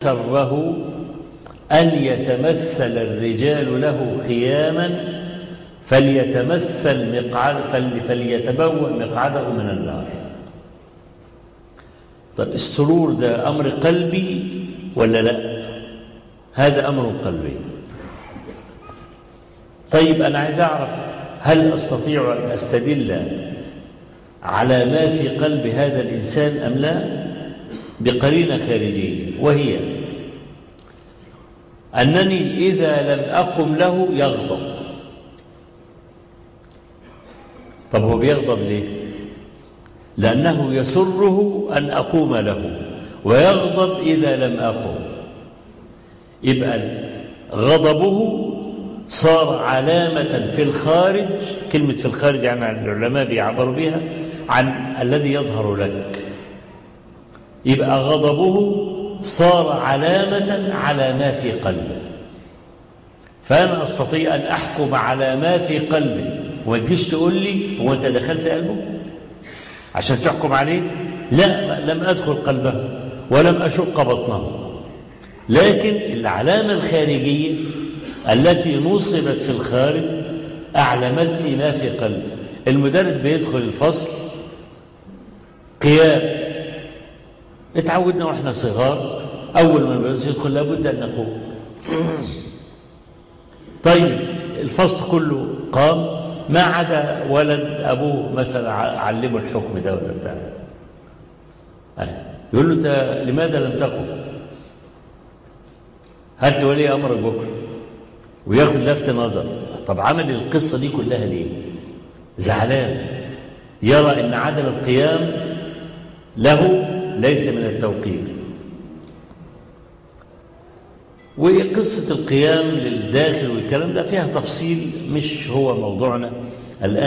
سره أن يتمثل الرجال له قياما فليتمثل مقعد فل فليتبوأ مقعده من النار طب السرور ده أمر قلبي ولا لا هذا أمر قلبي طيب أنا عايز أعرف هل أستطيع أن أستدل على ما في قلب هذا الإنسان أم لا بقرينة خارجية وهي أنني إذا لم أقم له يغضب طب هو بيغضب ليه لأنه يسره أن أقوم له ويغضب إذا لم أقم يبقى غضبه صار علامة في الخارج كلمة في الخارج يعني العلماء بيعبروا بها عن الذي يظهر لك يبقى غضبه صار علامة على ما في قلبه فأنا أستطيع أن أحكم على ما في قلبه وما تجيش تقول لي هو أنت دخلت قلبه عشان تحكم عليه لا لم أدخل قلبه ولم أشق بطنه لكن العلامة الخارجية التي نصبت في الخارج أعلمتني ما في قلبي المدرس بيدخل الفصل قيام اتعودنا واحنا صغار أول ما المدرس يدخل لابد أن نقوم طيب الفصل كله قام ما عدا ولد أبوه مثلا علمه الحكم ده ولا بتاع يقول له أنت لماذا لم تقم هات لي ولي أمرك بكرة وياخد لفت نظر طب عمل القصة دي كلها ليه زعلان يرى أن عدم القيام له ليس من التوقير وقصة القيام للداخل والكلام ده فيها تفصيل مش هو موضوعنا الآن